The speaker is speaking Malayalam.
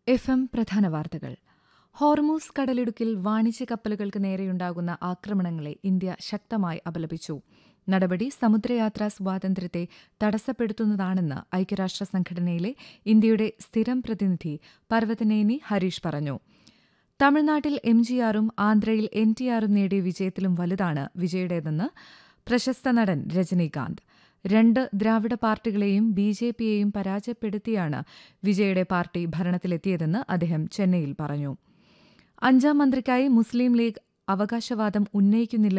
എഫ് എം പ്രധാന വാർത്തകൾ ഹോർമൂസ് കടലിടുക്കിൽ വാണിജ്യ കപ്പലുകൾക്ക് നേരെയുണ്ടാകുന്ന ആക്രമണങ്ങളെ ഇന്ത്യ ശക്തമായി അപലപിച്ചു നടപടി സമുദ്രയാത്രാ സ്വാതന്ത്ര്യത്തെ തടസ്സപ്പെടുത്തുന്നതാണെന്ന് ഐക്യരാഷ്ട്ര സംഘടനയിലെ ഇന്ത്യയുടെ സ്ഥിരം പ്രതിനിധി പർവ്വതനേനി ഹരീഷ് പറഞ്ഞു തമിഴ്നാട്ടിൽ എം ജിആറും ആന്ധ്രയിൽ എൻ ടി ആറും നേടിയ വിജയത്തിലും വലുതാണ് വിജയുടേതെന്ന് പ്രശസ്ത നടൻ രജനീകാന്ത് രണ്ട് ദ്രാവിഡ പാർട്ടികളെയും ബി ജെ പിയെയും പരാജയപ്പെടുത്തിയാണ് വിജയുടെ പാർട്ടി ഭരണത്തിലെത്തിയതെന്ന് അദ്ദേഹം ചെന്നൈയിൽ പറഞ്ഞു അഞ്ചാം മന്ത്രിക്കായി മുസ്ലിം ലീഗ് അവകാശവാദം ഉന്നയിക്കുന്നില്ല